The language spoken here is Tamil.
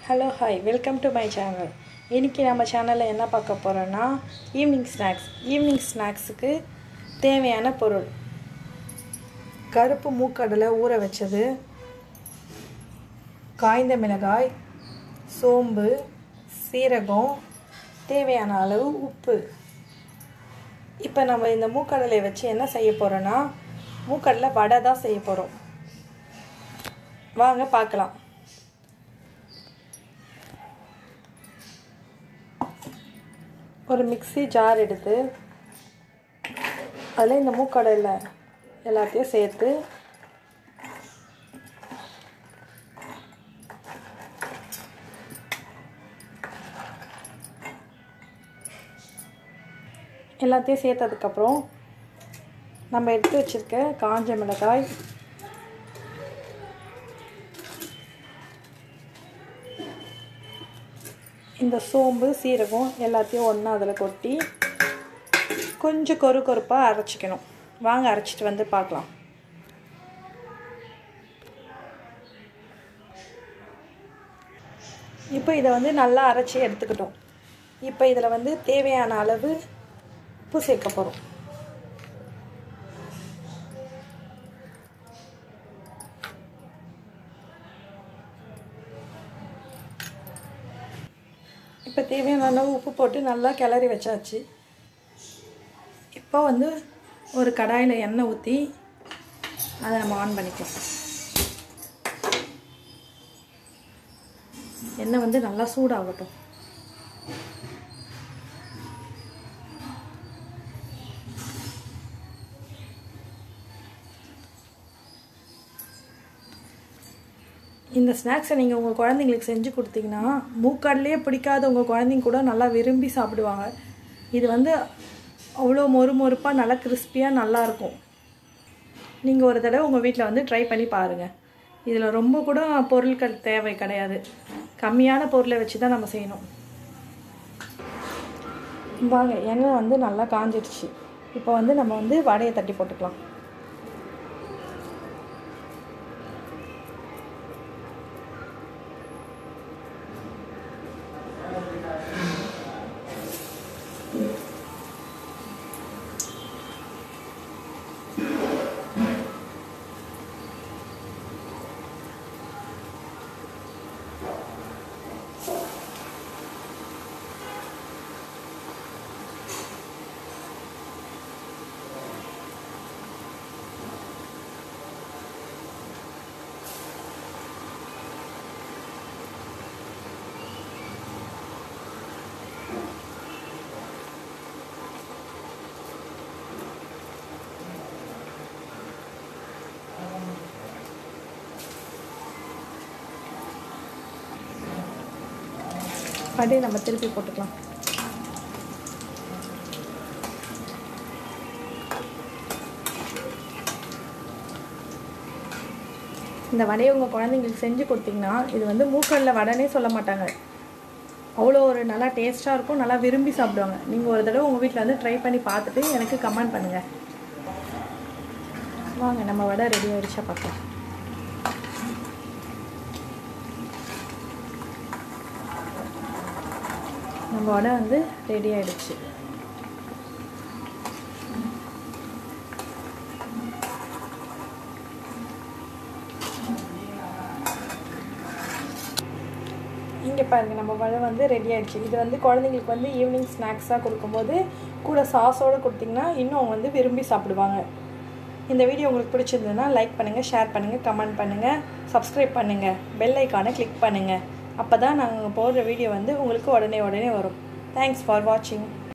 hello hi welcome to my channel இன்றைக்கி நம்ம சேனலில் என்ன பார்க்க போகிறோன்னா ஈவினிங் ஸ்நாக்ஸ் ஈவினிங் ஸ்நாக்ஸுக்கு தேவையான பொருள் கருப்பு மூக்கடலை ஊற வச்சது காய்ந்த மிளகாய் சோம்பு சீரகம் தேவையான அளவு உப்பு இப்போ நம்ம இந்த மூக்கடலை வச்சு என்ன செய்ய போகிறோன்னா மூக்கடலை வடை தான் செய்ய போகிறோம் வாங்க பார்க்கலாம் ஒரு மிக்ஸி ஜார் எடுத்து அதில் இந்த மூக்கடையில் எல்லாத்தையும் சேர்த்து எல்லாத்தையும் சேர்த்ததுக்கப்புறம் நம்ம எடுத்து வச்சுருக்க காஞ்ச மிளகாய் இந்த சோம்பு சீரகம் எல்லாத்தையும் ஒன்றா அதில் கொட்டி கொஞ்சம் கொரு கொருப்பாக அரைச்சிக்கணும் வாங்க அரைச்சிட்டு வந்து பார்க்கலாம் இப்போ இதை வந்து நல்லா அரைச்சி எடுத்துக்கிட்டோம் இப்போ இதில் வந்து தேவையான அளவு உப்பு சேர்க்க போகிறோம் இப்போ தேவையான அளவு உப்பு போட்டு நல்லா கிளறி வச்சாச்சு இப்போ வந்து ஒரு கடாயில் எண்ணெய் ஊற்றி அதை நம்ம ஆன் பண்ணிக்கலாம் எண்ணெய் வந்து நல்லா சூடாகட்டும் இந்த ஸ்நாக்ஸை நீங்கள் உங்கள் குழந்தைங்களுக்கு செஞ்சு கொடுத்தீங்கன்னா மூக்காட்லேயே பிடிக்காத உங்கள் குழந்தைங்க கூட நல்லா விரும்பி சாப்பிடுவாங்க இது வந்து அவ்வளோ மொறு மொறுப்பாக நல்லா கிறிஸ்பியாக நல்லாயிருக்கும் நீங்கள் ஒரு தடவை உங்கள் வீட்டில் வந்து ட்ரை பண்ணி பாருங்கள் இதில் ரொம்ப கூட பொருட்கள் தேவை கிடையாது கம்மியான பொருளை வச்சு தான் நம்ம செய்யணும் வாங்க எண்ணெய் வந்து நல்லா காஞ்சிடுச்சு இப்போ வந்து நம்ம வந்து வடையை தட்டி போட்டுக்கலாம் அப்படியே நம்ம திருப்பி போட்டுக்கலாம் இந்த வடையை உங்கள் குழந்தைங்களுக்கு செஞ்சு கொடுத்தீங்கன்னா இது வந்து மூக்கல்ல வடைனே சொல்ல மாட்டாங்க அவ்வளோ ஒரு நல்லா டேஸ்ட்டாக இருக்கும் நல்லா விரும்பி சாப்பிடுவாங்க நீங்கள் ஒரு தடவை உங்கள் வீட்டில் வந்து ட்ரை பண்ணி பார்த்துட்டு எனக்கு கமெண்ட் பண்ணுங்கள் வாங்க நம்ம வடை ரெடி ஆகிடுச்சா பார்க்கலாம் நம்ம வடை வந்து ரெடி ஆகிடுச்சு இங்கே பாருங்கள் நம்ம வடை வந்து ரெடி ஆகிடுச்சு இது வந்து குழந்தைங்களுக்கு வந்து ஈவினிங் ஸ்நாக்ஸாக கொடுக்கும்போது கூட சாஸோடு கொடுத்திங்கன்னா இன்னும் அவங்க வந்து விரும்பி சாப்பிடுவாங்க இந்த வீடியோ உங்களுக்கு பிடிச்சிருந்ததுன்னா லைக் பண்ணுங்கள் ஷேர் பண்ணுங்கள் கமெண்ட் பண்ணுங்கள் சப்ஸ்கிரைப் பண்ணுங்கள் பெல் ஐக்கானை கிளிக் பண்ணுங்கள் அப்போ தான் நாங்கள் போடுற வீடியோ வந்து உங்களுக்கு உடனே உடனே வரும் தேங்க்ஸ் ஃபார் வாட்சிங்